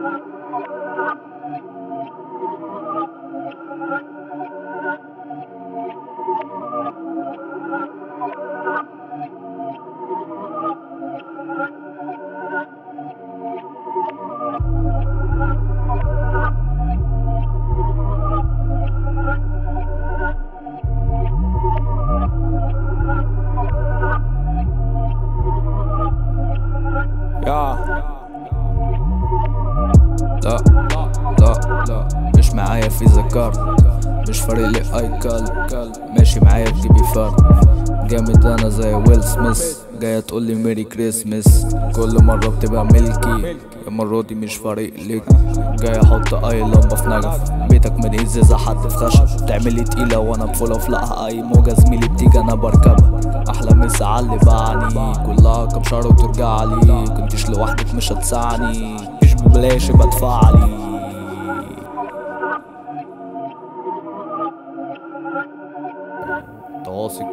يا لا لا لا مش معايا في ذكر مش فارق لي اي كال ماشي معايا في جيبي فرق جامد انا زي ويل سميث جاية تقولي ميري كريسمس كل مرة بتبقى ملكي المرة دي مش فارق ليك جاي احط اي لمبة في نجف بيتك من ازازة حد في خشب تعملي تقيلة وانا بفول اوف لا اي موجة زميلي بتيجي انا بركبها احلى مسا عاللي بعني كلها كام شهر وترجعلي كنتش لوحدك مش هتسعني مش ببلاش بدفعلي تواثق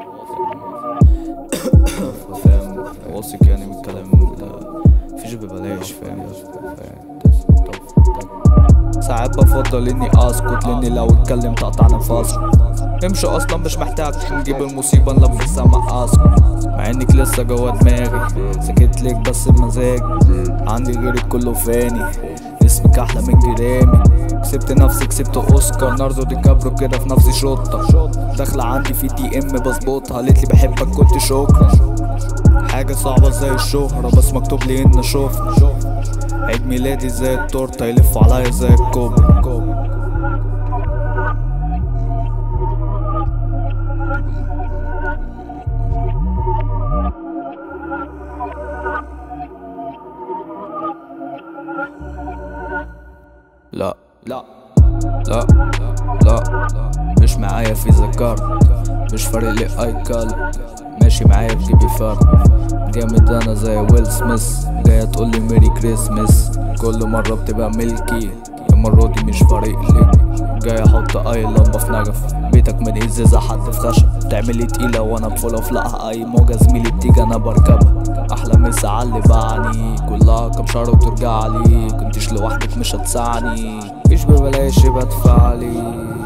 فاهم واثق يعني من الكلام ده مفيش ببلاش فاهم فاهم ساعات بفضل اني اسكت لاني لو اتكلمت اقطع نفسي امشي اصلا مش محتاج نجيب المصيبه نلبسها مع اسكت مع انك لسه جوا دماغي سكت لك بس بمزاج عندي غيرك كله فاني اسمك احلى من جرامي كسبت نفسي كسبت اوسكار ناردو دي كابرو كده في نفسي شطه داخله عندي في تي ام بظبطها قالت لي بحبك قلت شكرا حاجه صعبه زي الشهره بس مكتوب لي ان اشوفها عيد ميلادي زي التورته يلفوا عليا زي الكوب لا لا لا لا مش معايا في ذكر مش فارق لي اي كال ماشي معايا في جيبي فرق جامد انا زي ويل سميث جاية تقولي ميري كريسمس كل مرة بتبقى ملكي المرة دي مش فارق لي جاي احط اي لمبة في نجف بيتك من ازازة حد في خشب تعملي تقيلة وانا بفول اوف لا اي موجة زميلي بتيجي انا بركبها احلى مسا عاللي بعني كلها كام شهر وترجعلي كنتش لوحدك مش هتسعني مش ببلاش بدفعلي